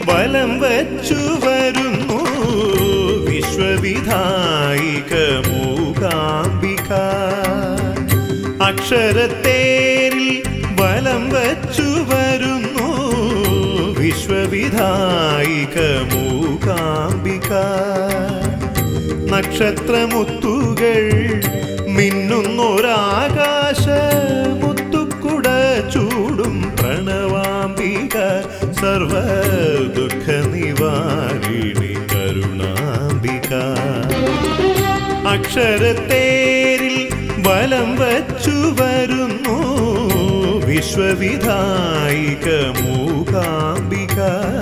വലം വച്ചു വരുന്നു വിശ്വവിധായിക മൂകാംബിക അക്ഷരത്തേരിൽ വലം വച്ചു വരുന്നു വിശ്വവിധായിക മൂകാംബിക നക്ഷത്രമുത്തുകൾ മിന്നുന്നൊരാകാശ മുത്തുക്കുട ചൂടും പ്രണവാംബിക സർവ ദുഃഖ നിവാരിണി കരുണാംബിക അക്ഷരത്തേരിൽ ബലം വച്ചു വരുന്നു വിശ്വവിധായിക മൂകാംബിക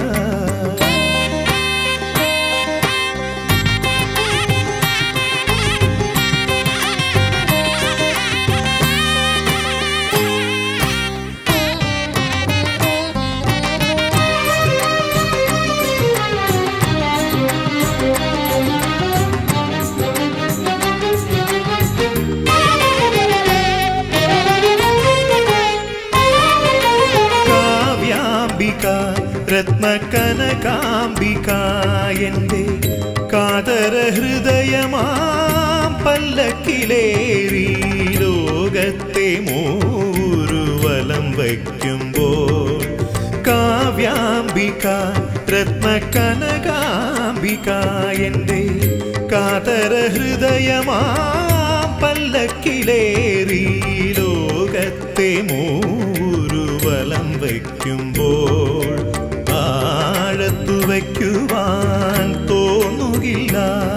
കാവ്യാംബിക രത്നകനകാംബിക എൻ്റെ കാതര ഹൃദയമാം പല്ലക്കിലേറി ലോകത്തെ മൂരുവലം വയ്ക്കുമ്പോൾ കാവ്യാംബിക രത്നകനകാംബിക എൻ്റെ കാതര ഹൃദയമാം പല്ലക്കിലേറി ലോകത്തെ മൂരുവലം വയ്ക്കുമ്പോൾ ആഴത്തു വയ്ക്കുവാൻ തോന്നുകില്ല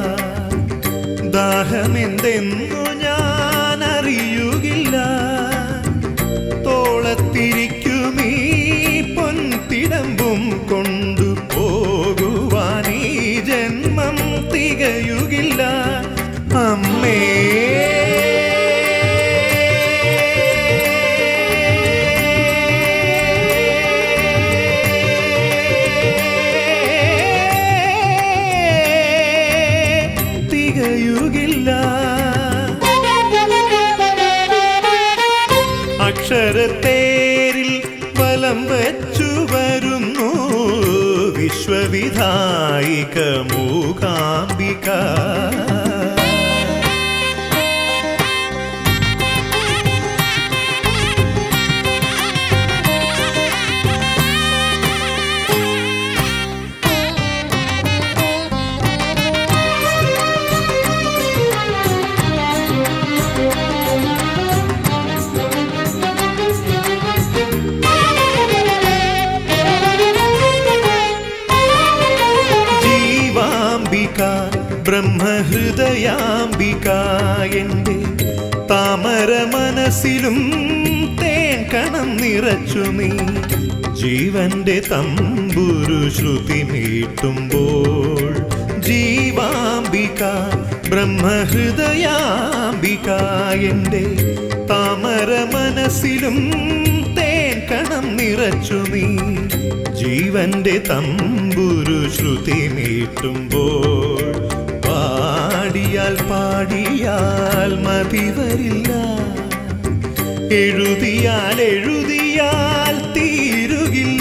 ദാഹമെന്തെന്നു ഞാൻ അറിയുകില്ല തോളത്തിരിക്കുമീ പൊൻതിടമ്പും കൊണ്ടു പോകുവാൻ ഈ ജന്മം തികയുകില്ല അമ്മേ തികയുകില്ല അക്ഷരത്തേരിൽ വലം വച്ചു വരുന്നു വിശ്വവിധായിക മൂകാംബിക ജീവാംബിക ബ്രഹ്മഹൃദയാംബിക എൻ്റെ താമര മനസ്സിലും തേൻ കണം നിറച്ചു നീ ജീവന്റെ തമ്പുരു ശ്രുതി മീട്ടുമ്പോൾ ജീവാംബിക ബ്രഹ്മഹൃദയാംബിക എൻ്റെ താമര മനസ്സിലും തേൻ കണം നിറച്ചു നീ ജീവന്റെ തമ്പുരു ശ്രുതി മീട്ടുമ്പോൾ പാടിയാൽ പാടിയാൽ മതി വരില്ല എഴുതിയാൽ എഴുതിയാൽ തീരുകില്ല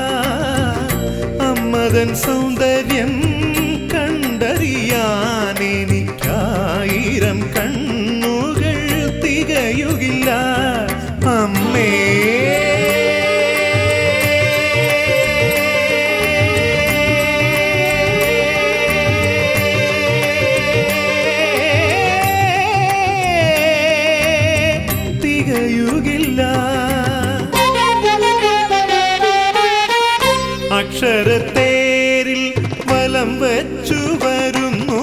അമ്മതൻ സൗന്ദര്യം കണ്ടറിയാൻ എനിക്കായിരം കണ്ണുകൾ തികയുകില്ല അമ്മേ തികയുകില്ല അക്ഷരത്തേരിൽ വലം വച്ചു വരുന്നു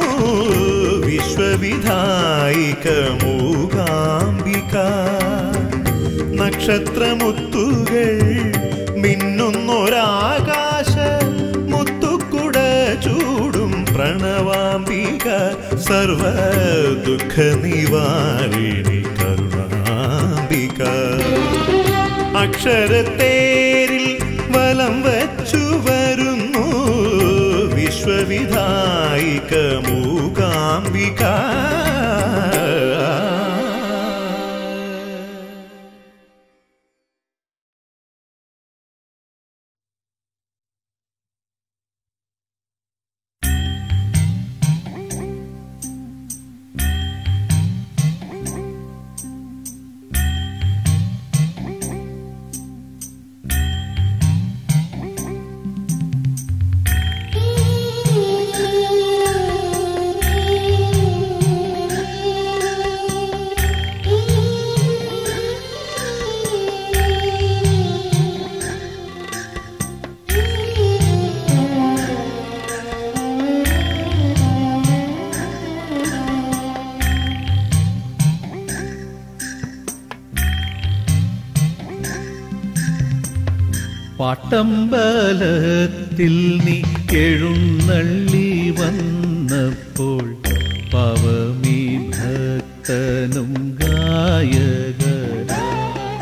വിശ്വവിധായിക മൂകാംബിക നക്ഷത്രമുത്തുകൾ മിന്നുന്നൊരാകാശ മുത്തുക്കുട ചൂടും പ്രണവാംബിക സർവ ദുഃഖ നിവാരിണി കരുണാംബിക അക്ഷരത്തേരിൽ വലം വച്ചു വരുന്നു വിശ്വവിധായിക മൂകാംബിക പാട്ടമ്പലത്തിൽ നീ എഴുന്നള്ളി വന്നപ്പോൾ പവമീ ഭക്തനും ഗായകരാ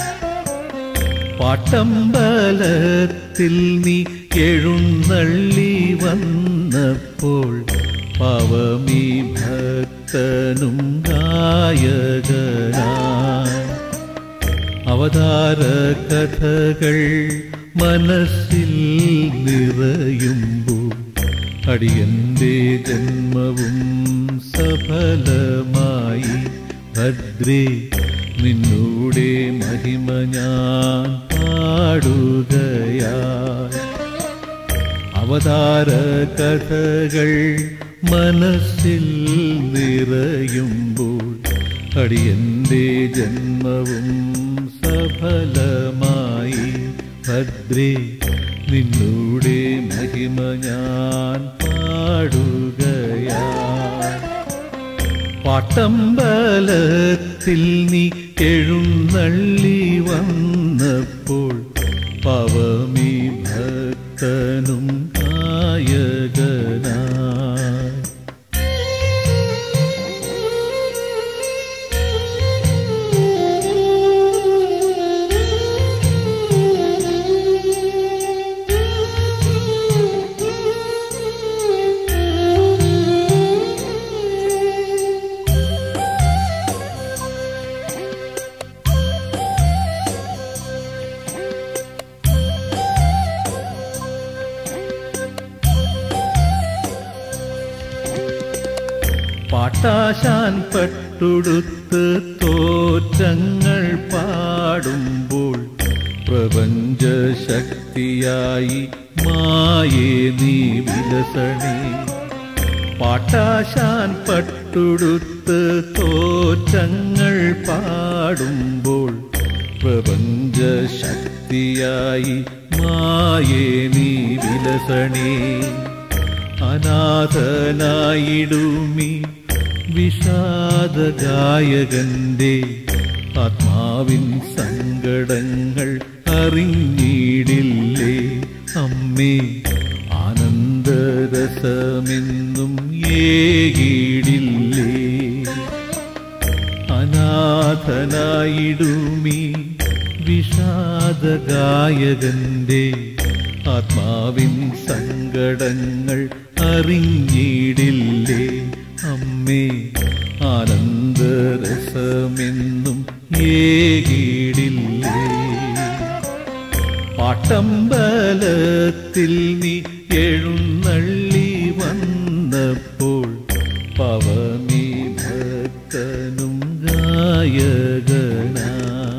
പാട്ടമ്പലത്തിൽ നീ എഴുന്നള്ളി വന്നപ്പോൾ പവമീ ഭക്തനും ഗായകനായി അവതാര കഥകൾ മനസ്സിൽ നിറയുമ്പോൾ അടിയന്റെ ജന്മവും സഫലമായി ഭദ്രേ നിന്നൂടെ മഹിമ ഞാൻ പാടുകയായി അവതാര കഥകൾ മനസ്സിൽ നിറയുമ്പോൾ അടിയന്റെ ജന്മവും സഫലമായി ഭദ്രേ നിന്നൂടെ മഹിമ ഞാൻ പാടുകയായി പാട്ടമ്പലത്തിൽ നീ എഴുന്നള്ളി വന്നപ്പോൾ പവമീ ഭക്തനും നായകനായി പാട്ടാശാൻ പട്ടുടുത്ത് തോറ്റങ്ങൾ പാടുമ്പോൾ പ്രപഞ്ച ശക്തിയായി മായേ നീ വിലസണേ പാട്ടാശാൻ പട്ടുടുത്ത് തോറ്റങ്ങൾ പാടുമ്പോൾ പ്രപഞ്ച ശക്തിയായി മായേ നീ വിലസണേ അനാഥനായിടുമി വിഷാദഗായകന്റെ ആത്മാവിൻ സങ്കടങ്ങൾ അറിഞ്ഞിടില്ലേ അമ്മേ ആനന്ദരസമെന്നും ഏകിടില്ലേ അനാഥനായിടുമി വിഷാദഗായകന്റെ ആത്മാവിൻ സങ്കടങ്ങൾ അറിഞ്ഞിടില്ലേ അമ്മേ ആനന്ദരസമെന്നും ഏകിടില്ലേ പാട്ടമ്പലത്തിൽ നീ എഴുന്നള്ളി വന്നപ്പോൾ പവമീ ഭക്തനും ഗായകനാ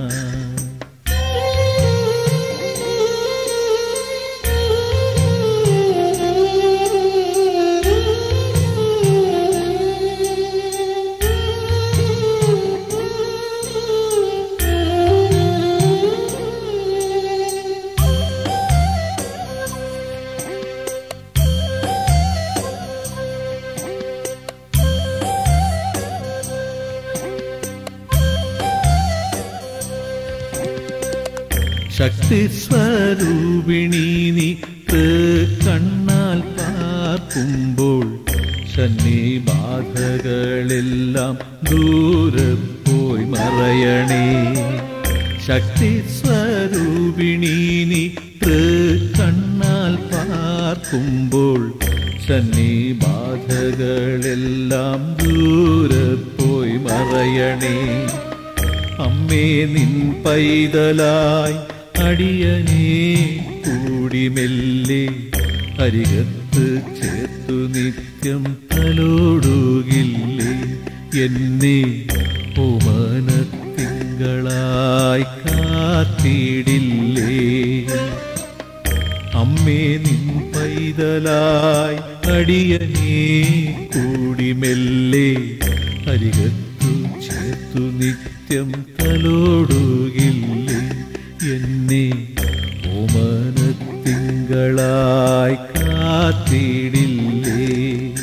ശക്തി സ്വരൂപിണി നീ കണ്ണാൽ പാർക്കുമ്പോൾ ബാധകളെല്ലാം ദൂരെ പോയി മറയണേ ശക്തി സ്വരൂപിണി നീ കണ്ണാൽ പാർക്കുമ്പോൾ ബാധകളെല്ലാം ദൂരെ പോയി മറയണേ അമ്മേ നിൻ പൈതലായി അടിയനേ കൂടി മെല്ലെ അരികത്ത് ചേർത്തു നിത്യം തലോടുകില്ലേ എന്നെ ഓമനത്തിങ്കളായി കാത്തിടില്ലേ അമ്മേ നിൻ പൈതലായി അടിയനേ കൂടി മെല്ലെ അരികത്തു ചേർത്തു നിത്യം തലോടുകില്ലേ എന്നെ ഓമനത്തിങ്കളായി കാത്തിടില്ലേ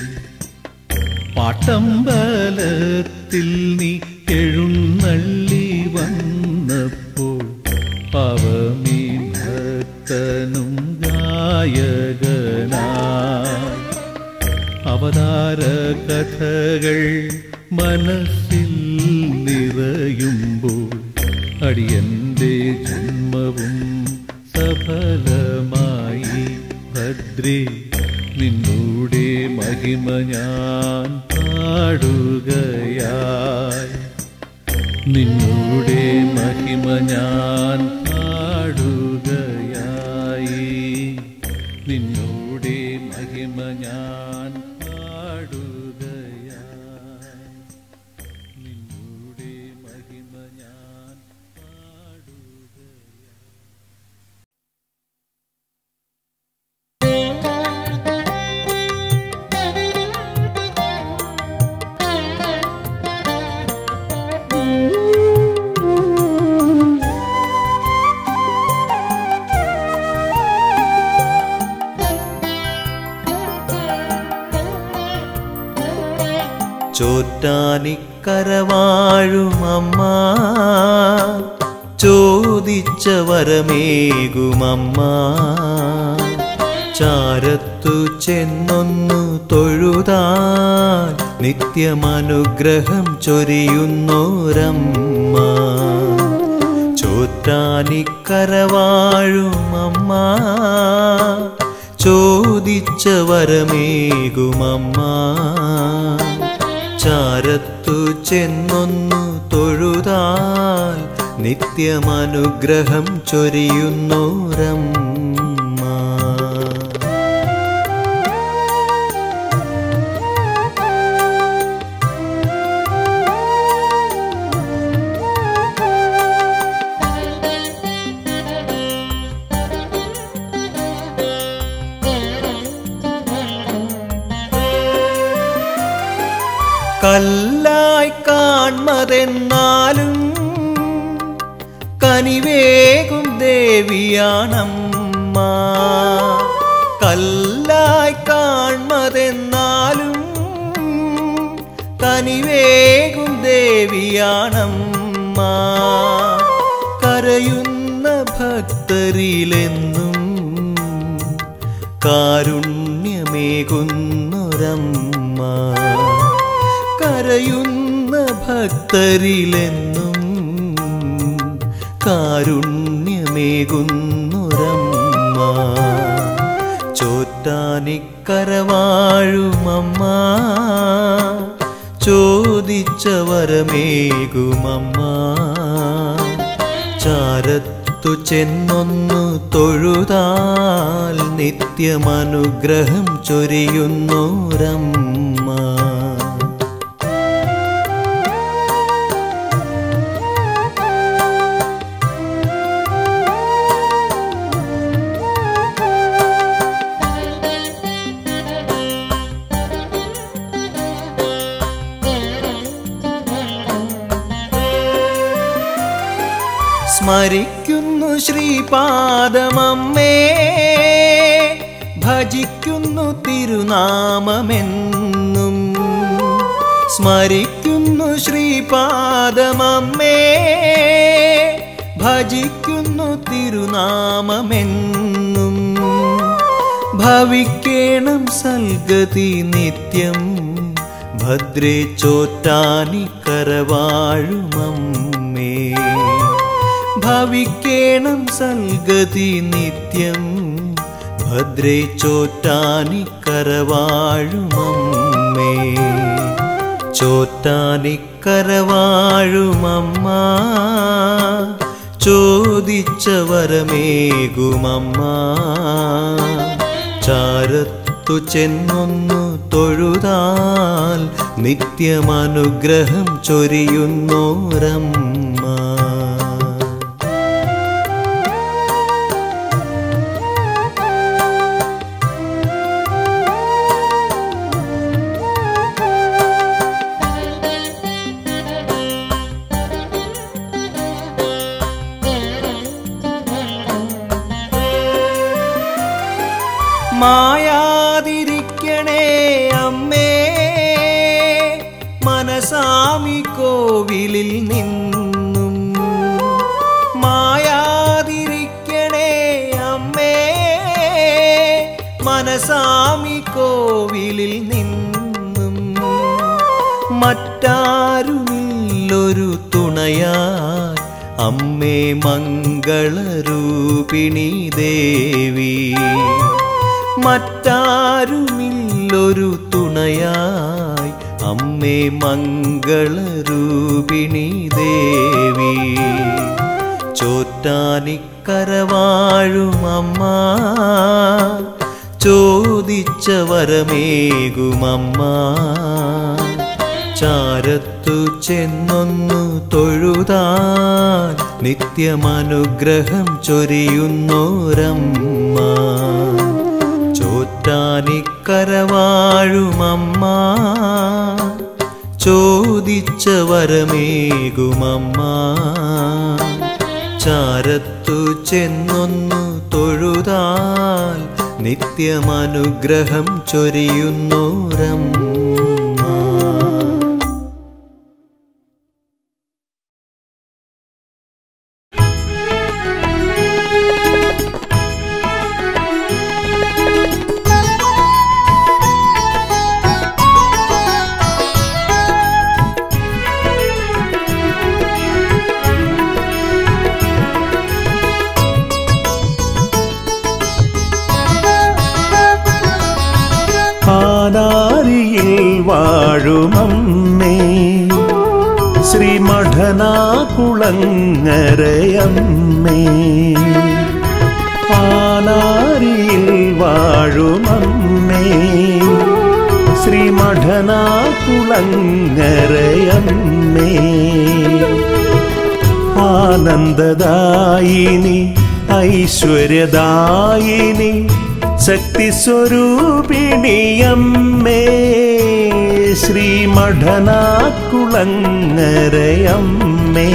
പാട്ടമ്പലത്തിൽ നീ എഴുന്നള്ളി വന്നപ്പോൾ പവമീ ഭക്തനും അവതാര കഥകൾ മനസ്സിൽ നിറയുമ്പോൾ അടിയന്റെ ജന്മവും സഫലമായി ഭദ്രേ നിന്നൂടെ മഹിമ ഞാൻ പാടുകയായി നിന്നൂടെ മഹിമ ഞാൻ പാടുകയായി നിന്നൂടെ മഹിമ ഞാൻ പാടുകയായി നിന്നൂടെ മഹിമ ഞാൻ പാടുകയായി ചോറ്റാനിക്കരവാഴുമമ്മ ചോദിച്ച വരമേകുമമ്മ ചാരത്തു ചെന്നൊന്നു തൊഴുതാൻ നിത്യമനുഗ്രഹം ചൊരിയുന്നോരമ്മ ചോറ്റാനിക്കരവാഴുമമ്മ ചോദിച്ച വരമേകുമമ്മ ചാരത്തു ചെന്നൊന്നു തൊഴുതാൽ നിത്യമനുഗ്രഹം ചൊരിയുന്നോരമ്മ കല്ലായി കാൺമതെന്നാലും കനിവേകും ദേവിയാണമ്മ കല്ലായി കാൺമതെന്നാലും കനിവേകും ദേവിയാണമ്മ കരയുന്ന ഭക്തരിലെന്നും കാരുണ്യമേകുന്നൊരമ്മ കരയുന്ന ഭക്തരിലെന്നും കാരുണ്യമേകുന്നൊരമ്മ ചോറ്റാനിക്കരവാഴുമമ്മ ചോദിച്ച വരമേകുമമ്മ ചാരത്തു ചെന്നൊന്നു തൊഴുതാൽ നിത്യമനുഗ്രഹം ചൊരിയുന്നോരമ്മ സ്മരിക്കുന്നു ശ്രീപാദമമ്മേ ഭജിക്കുന്നു തിരുനാമമെന്നും സ്മരിക്കുന്നു ശ്രീപാദമമ്മേ ഭജിക്കുന്നു തിരുനാമമെന്നും ഭവിക്കേണം സൽഗതി നിത്യം ഭദ്രേ ചോറ്റാനിക്കരവാഴുമമ്മേ ഭവിക്കേണം സൽഗതി നിത്യം ഭദ്രേ ചോറ്റാനിക്കരവാഴുമമ്മേ ചോറ്റാനിക്കരവാഴുമമ്മ ചോദിച്ച വരമേകുമമ്മ ചാരത്തു ചെന്നൊന്നു തൊഴുതാൽ നിത്യമനുഗ്രഹം ചൊരിയുന്നോരമ്മ മായാതിരിക്കണേ അമ്മേ മനസാമി കോവിലിൽ നിന്നും മായാതിരിക്കണേ അമ്മേ മനസാമി കോവിലിൽ നിന്നും മറ്റാരുമില്ലൊരു തുണയായി അമ്മേ മംഗളരൂപിണി ദേവി മറ്റാരുമില്ലൊരു തുണയായി അമ്മേ മംഗളരൂപിണി ദേവി ചോറ്റാനിക്കരവാഴും അമ്മ ചോദിച്ച വരമേകുമമ്മ ചാരത്തു ചെന്നൊന്നു തൊഴുതാൻ നിത്യമനുഗ്രഹം ചൊരിയുന്നോരമ്മ ചോറ്റാനിക്കരവാഴുമമ്മ ചോദിച്ച വരമേകുമമ്മ ചാരത്തു ചെന്നൊന്നു തൊഴുതാൽ നിത്യമനുഗ്രഹം ചൊരിയുന്നോരമ്മ പാലാരിയിൽ വാഴുമമ്മേ ശ്രീമഠനാകുളങ്ങരയമ്മേ പാലാരിയിൽ വാഴുമമ്മേ ശ്രീമഠനാകുളങ്ങരയമ്മേ ആനന്ദദായിനി ഐശ്വര്യദായിനി ശക്തിസ്വരൂപിണിയമ്മേ ശ്രീമഠനാക്കുളങ്ങരയമ്മേ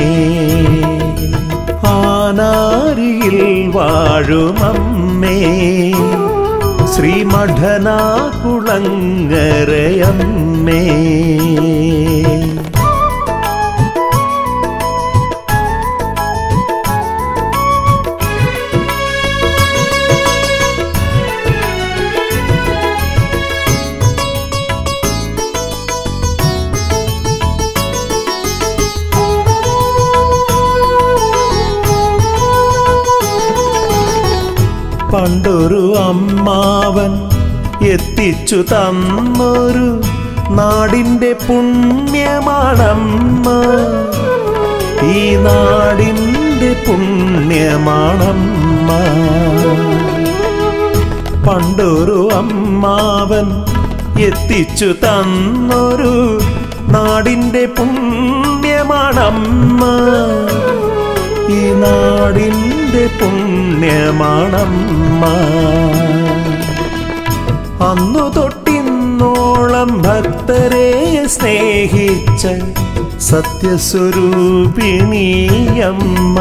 ആനാരിയിൽ വാഴുമമ്മേ ശ്രീമഠനാക്കുളങ്ങരയമ്മേ പണ്ടൊരു അമ്മാവൻ എത്തിച്ചു തന്നൊരു നാടിൻ്റെ പുണ്യമാണമ്മ ഈ നാടിൻ്റെ പുണ്യമാണമ്മ പണ്ടൊരു അമ്മാവൻ എത്തിച്ചു തന്നൊരു നാടിൻ്റെ പുണ്യമാണമ്മ ഈ നാടിൻ്റെ പുണ്യമാണമ്മ അന്നു തൊട്ടിന്നോളം ഭക്തരെ സ്നേഹിച്ച സത്യസ്വരൂപിണിയമ്മ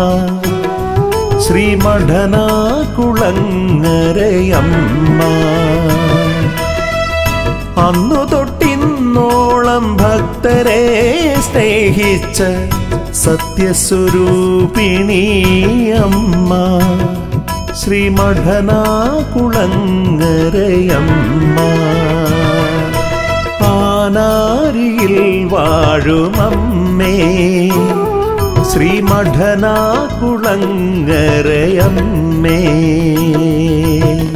ശ്രീമഠനാകുളങ്ങരയമ്മ അന്നു തൊട്ടിന്നോളം ഭക്തരെ സ്നേഹിച്ച സത്യസ്വരൂപിണിയമ്മ ശ്രീമഠനാകുളങ്ങരയമ്മ ആനാരിയിൽ വാഴുമമ്മേ ശ്രീമഠനാകുളങ്ങരയമ്മേ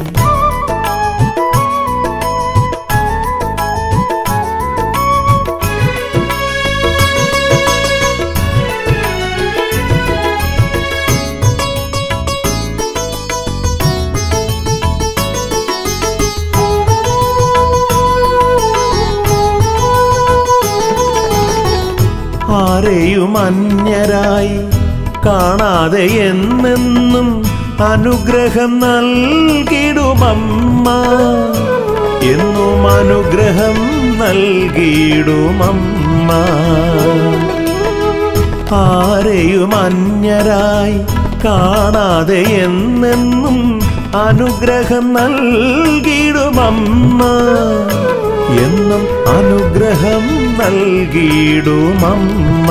ആരെയും അന്യരായി കാണാതെ എന്നെന്നും അനുഗ്രഹം നൽകിടുമമ്മ എന്നും അനുഗ്രഹം നൽകിടുമമ്മ ആരെയും അന്യരായി കാണാതെ എന്നെന്നും അനുഗ്രഹം നൽകിടുമമ്മ എന്നും അനുഗ്രഹം നൽകിടുമമ്മ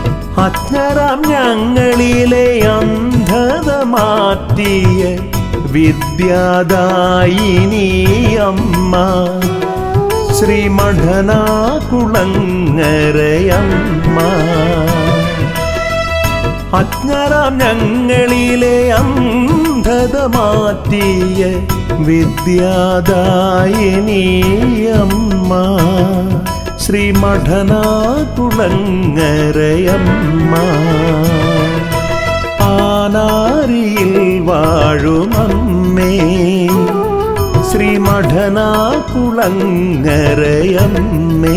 അജ്ഞരാം ഞങ്ങളിലെ അന്ധത മാറ്റിയ വിദ്യാദായിനി അമ്മ ശ്രീമഠനാകുളങ്ങരയമ്മ അജ്ഞരാം ഞങ്ങളിലെ അന്ധത മാറ്റിയ വിദ്യാദായിനി അമ്മ ശ്രീമഠനാകുളങ്ങരയമ്മ ആനാരിയിൽ വാഴുമമ്മേ ശ്രീമഠനാകുളങ്ങരയമ്മേ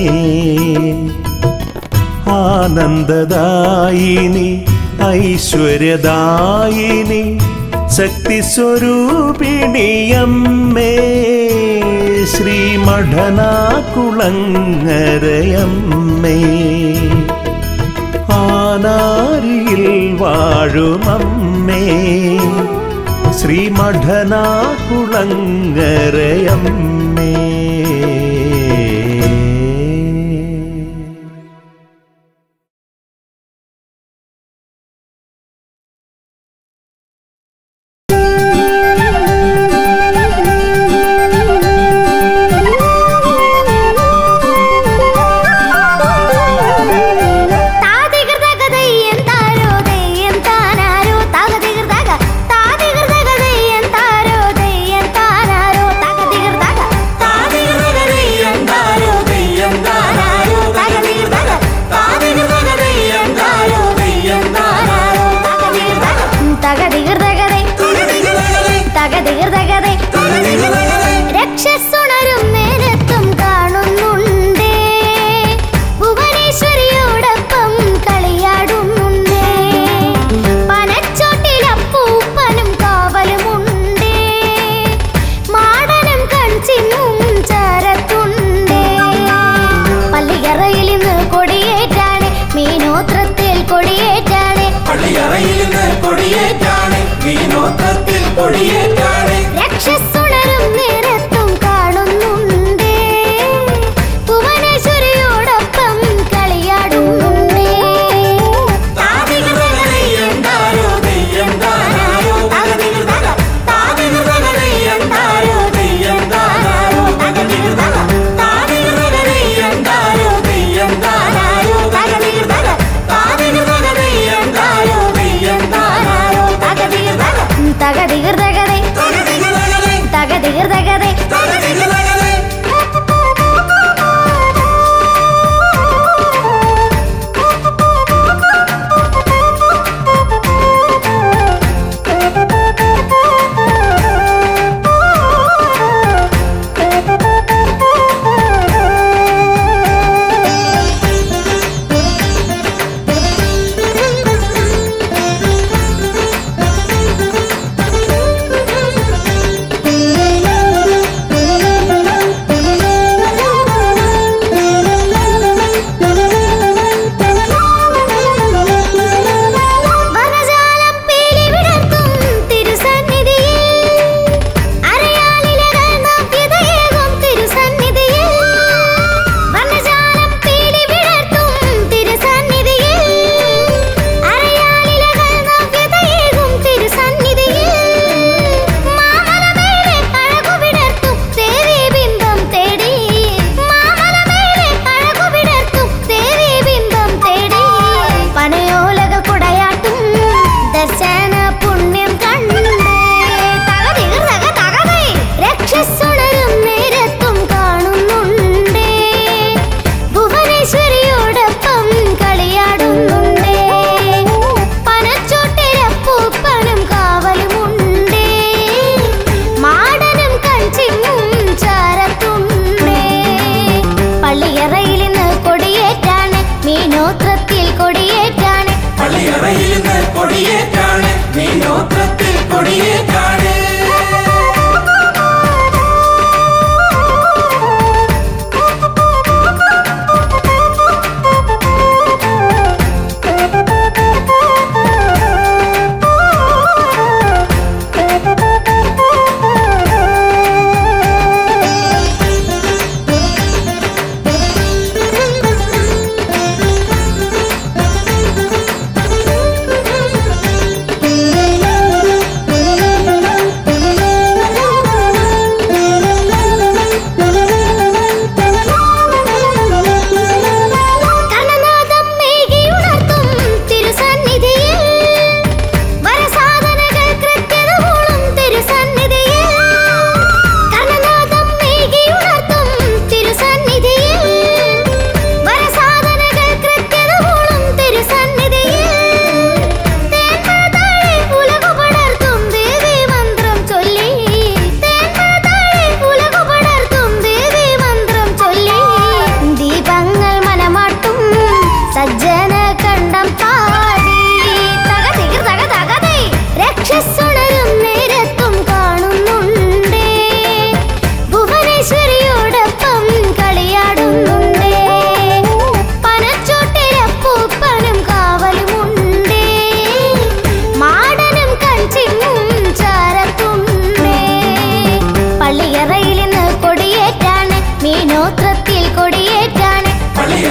ആനന്ദദായിനി ഐശ്വര്യദായിനി ശക്തി സ്വരൂപിണിയമ്മേ ശ്രീമഠനാകുളങ്ങരയമ്മേ ആനാരിയിൽ വാഴുമമ്മേ ശ്രീമഠനാകുളങ്ങരയമ്മേ താതികൃതക ദയ്യം താരോ ദയ്യം താനാരോ താകതികൃതക താതികൃതക ദയ്യം താരോ ദയ്യം താനാരോ താകതികൃതക താതികൃതക ദയ്യം താരോ ദയ്യം താനാരോ താകതികൃതക താതികൃതക ദയ്യം താരോ ദയ്യം താനാരോ താകതികൃതക തകതികൃതകതേ തകതികൃതകതേ രക്ഷസുണരും നേരത്തും കാണുന്നുണ്ടേ ഭുവനേശ്വരിയോടൊപ്പം കളിയാടുന്നുണ്ടേ പനച്ചോട്ടിലപ്പൂപ്പനും കാവലുമുണ്ടേ മാടനും കൺചിന്നും ചരത്തുണ്ടേ പള്ളിയറയിൽ ഇന്ന് കൊടിയേറ്റാണ് മീനോത്രത്തിൽ കൊടിയേറ്റാണ് പള്ളിയറയിൽ നിന്ന് കൊടിയേറ്റാണ് വിനോദത്തിൽ കൊടിയേറ്റാണ് രക്ഷസുണരും നേരത്തും കാണുന്നുണ്ടേ ഭുവനേശ്വരിയോടൊപ്പം കളിയാടുന്നുണ്ടേ താതികൃതകതയ്യം താരോ ദയ്യം താനാരോ തകതികൃതക താതികൃതകതയ്യം താരോ ദയ്യം താനാരോ തകതികൃതക താതികൃതകതയ്യം താരോ ദയ്യം താനാരോ തകതികൃതക താതികൃതകതയ്യം താരോ ദയ്യം താനാരോ തകതികൃതക തകതികൃതകതേ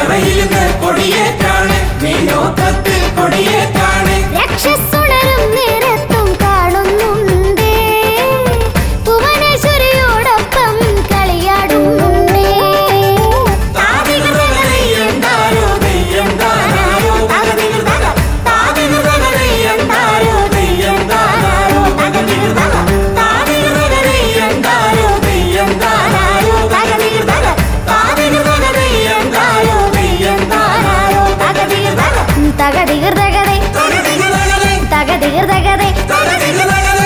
നിറയിലിന്ന് കൊടിയേറ്റാണ് മീനോത്രത്തിൽ കൊടിയേറ്റാണ് രക്ഷസുണരും നേരത്തും കാണുന്നുണ്ടേ ഭുവനേശ്വരിയോടൊപ്പം കളിയാടുന്നുണ്ടേ താതികൃതകനെയ്യന്താരോ ദെയ്യം താനാരോ തകതികൃതക താതികൃതകനെയ്യന്താരോ ദെയ്യം താനാരോ തകതികൃതക താതികൃതകനെയ്യന്താരോ ദെയ്യം താനാരോ തകതികൃതക താതികൃതകനെയ്യന്താരോ ദെയ്യം താനാരോ തകതികൃതക തകതികൃതകതേ തകതികൃതകനെ തകതികൃതകതേ തകതികൃതകനെ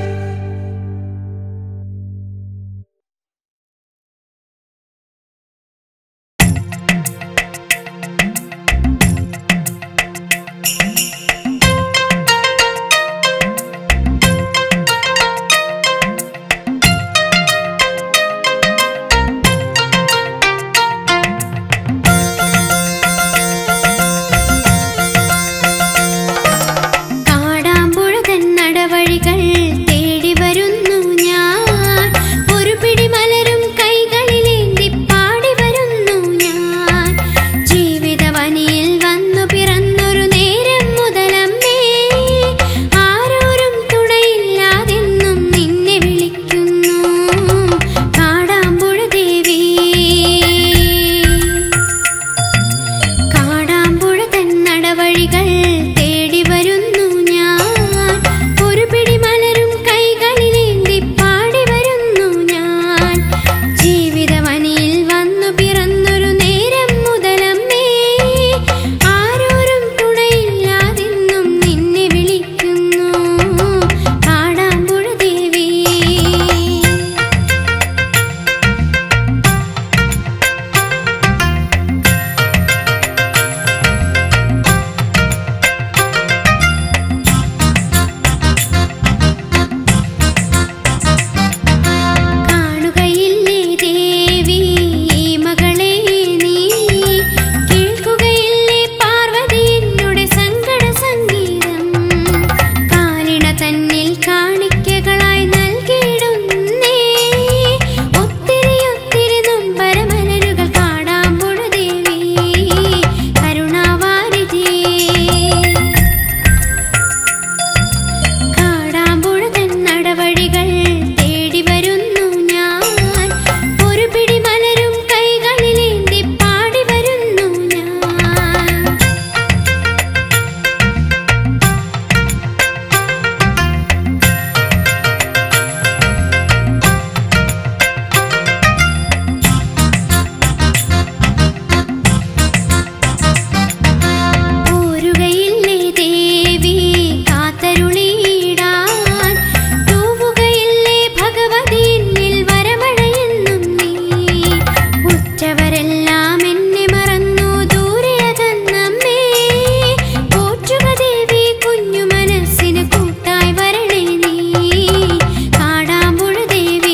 കാടാമ്പുഴ തൻ നടവഴികൾ തേടി വരുന്നു ഞാൻ ഒരു പിടി മലരും കൈകളിലേന്തി പാടി വരുന്നു ഞാൻ ജീവിതവനിയിൽ വന്നു പിറന്നൊരു നേരം മുതലമ്മേ ആരോരും തുണയില്ലാതെന്നും നിന്നെ വിളിക്കുന്നു കാടാമ്പുഴ ദേവി കാടാമ്പുഴ തൻ നടവഴികൾ തേടി വരുന്നു ഞാൻ ഒരു പിടി മലരും കൈകളിലേന്തി പാടി വരുന്നു ഞാൻ ജീവിതവനിയിൽ വന്നു പിറന്നൊരു നേരം മുതലമ്മേ ആരോരും തുണയില്ലാതെന്നും നിന്നെ വിളിക്കുന്നു കാടാമ്പുഴ ദേവി കാണുകയില്ലേ ദേവി ഈ മകളെ നീ കേൾക്കുകയില്ലേ പാർവതി എന്നുടെ സങ്കട സംഗീതം കാലിണ തന്നിൽ കാണിക്കകളായി നൽകിയിടുന്നേ ഒത്തിരി ഒത്തിരി നൊമ്പരമലരുകൾ കാടാമ്പുഴ ദേവി കരുണാവാരിധി കാടാമ്പുഴ തൻ നടവഴികൾ തേടി വരുന്നു ഞാൻ ഒരു പിടി മലരും കൈകളിലേന്തി പാടി വരുന്നു ഞാൻ പോരുകയില്ലേ ദേവി കാത്തരുളിയിടാൻ തൂവുകയില്ലേ ഭഗവതി എന്നിൽ വരമഴയെന്നും നീ ഉറ്റവരെല്ലാം എന്നെ മറന്നു ദൂരെ അകന്നമ്മേ പോറ്റുക ദേവി കുഞ്ഞു മനസ്സിന് കൂട്ടായി വരണേ നീ കാടാമ്പുഴ ദേവി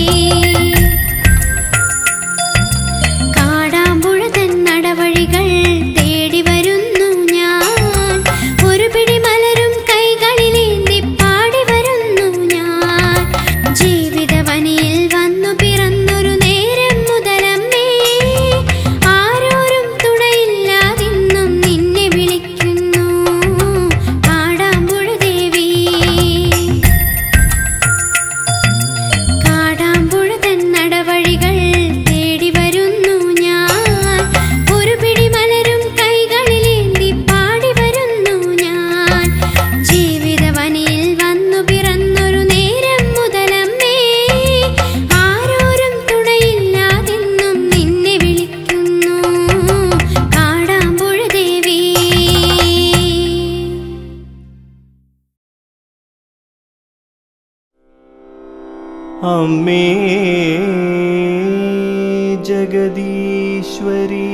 കാടാമ്പുഴ തൻ നടവഴികൾ തേടി വരുന്നു ഞാൻ ഒരു പിടി മലരും കൈകളിലേന്തി പാടി വരുന്നു ഞാൻ ജീവിതവനിയിൽ വന്നു പിറന്നൊരു നേരം മുതലമ്മേ ആരോരും തുണയില്ലാതിന്നും നിന്നെ വിളിക്കുന്നു കാടാമ്പുഴ ദേവി കാടാമ്പുഴ തൻ നടവഴികൾ തേടി വരുന്നു ഞാൻ ഒരു പിടി മലരും കൈകളിലേന്തി പാടി വരുന്നു ഞാൻ ജീവിതവനിയിൽ വന്നു പിറന്നൊരു നേരം മുതലമ്മേ ആരോരും തുണയില്ലാതെന്നും നിന്നെ വിളിക്കുന്നു കാടാമ്പുഴ ദേവി അമ്മേ ജഗദീശ്വരി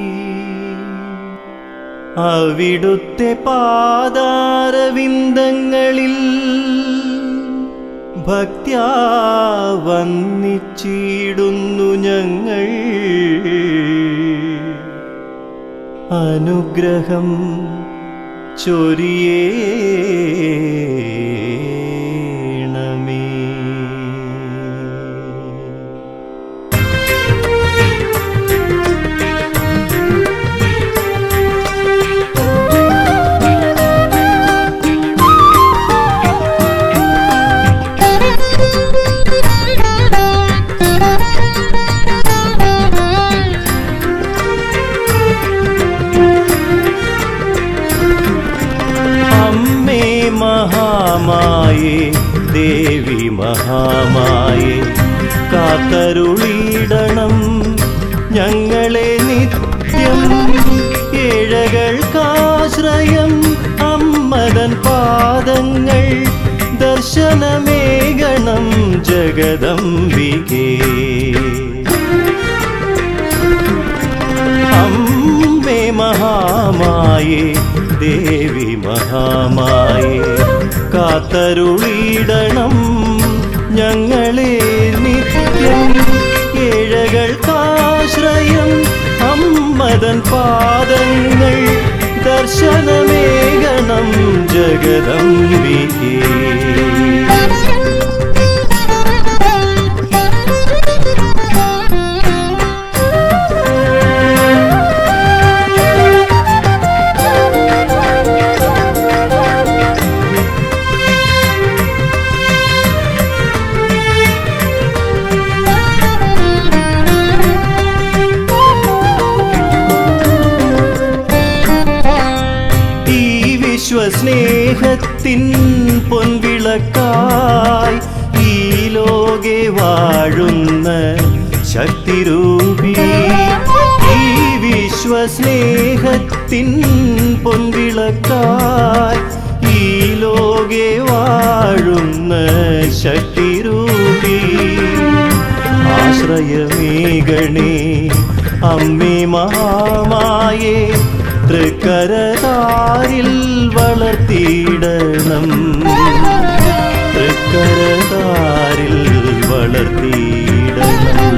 അവിടുത്തെ പാതാരവിന്ദങ്ങളിൽ ഭക്ത്യാ വന്നിച്ചിടുന്നു ഞങ്ങൾ അനുഗ്രഹം ചൊരിയേണമേ കാത്തരുളിയിടണം ഞങ്ങളെ നിത്യം ഏഴകൾക്കാശ്രയം അമ്മതൻ പാദങ്ങൾ ദർശനമേകണം ജഗദംബികേ അമ്മേ മഹാമായേ ദേവി മഹാമായേ കാത്തരുളിയിടണം ഞങ്ങളെ നിത്യം ഏഴകൾക്കാശ്രയം അമ്മതൻ പാദങ്ങൾ ദർശനമേകണം ജഗദംബികേ ഈ വിശ്വസ്നേഹത്തിൻ പൊൻവിളക്കായി ഈ ലോകെ വാഴുന്ന ശക്തിരൂപി ഈ വിശ്വസ്നേഹത്തിൻ പൊൻവിളക്കായി ഈ ലോകെ വാഴുന്ന ശക്തിരൂപി ആശ്രയമേകണേ അമ്മേ മഹാമായേ തൃക്കരതാരിൽ വളർത്തിയിടണം തൃക്കരതാരിൽ വളർത്തിയിടണം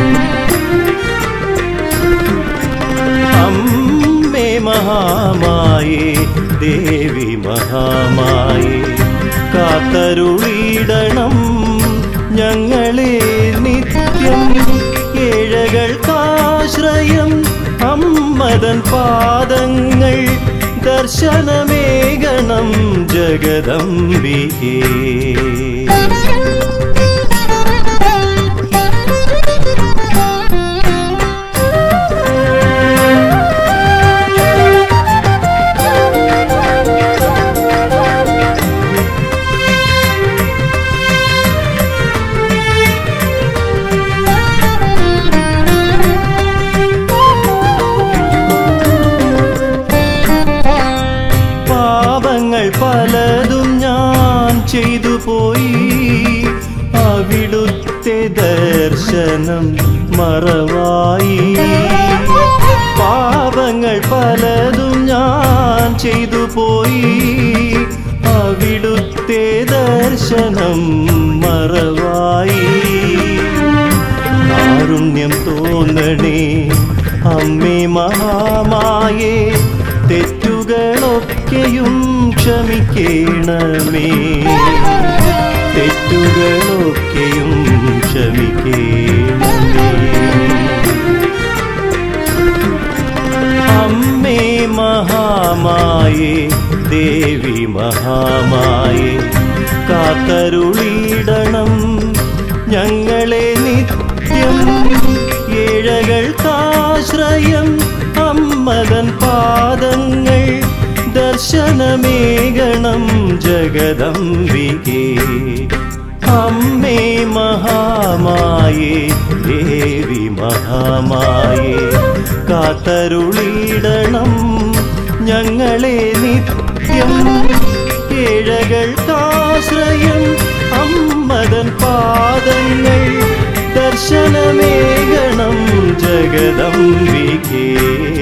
അമ്മേ മഹാമായേ ദേവി മഹാമായേ കാത്തരുളിയിടണം ഞങ്ങളെ നിത്യം ഏഴകൾക്കാശ്രയം അമ്മതൻ പാദങ്ങൾ ദർശനമേകണം ജഗദംബികേ പാപങ്ങൾ പലതും ഞാൻ ചെയ്തു പോയി അവിടുത്തെ ദർശനം മറവായി പാപങ്ങൾ പലതും ഞാൻ ചെയ്തു പോയി അവിടുത്തെ ദർശനം മറവായി കാരുണ്യം തോന്നണേ അമ്മേ മഹാമായേ തെറ്റുകളൊക്കെയും ക്ഷമിക്കണമേ തെറ്റുകളൊക്കെയും ക്ഷമിക്കണമേ അമ്മേ മഹാമായേ ദേവി മഹാമായേ കാത്തരുളിയിടണം ഞങ്ങളെ നിത്യം ഏഴകൾക്കാശ്രയം അമ്മതൻ പാദങ്ങൾ ദർശനമേകണം ജഗദംബികേ അമ്മേ മഹാമായേ ദേവി മഹാമായേ കാത്തരുളിയിടണം ഞങ്ങളെ നിത്യം ഏഴകൾക്കാശ്രയം അമ്മതൻ പാദങ്ങൾ ദർശനമേകണം ജഗദംബികേ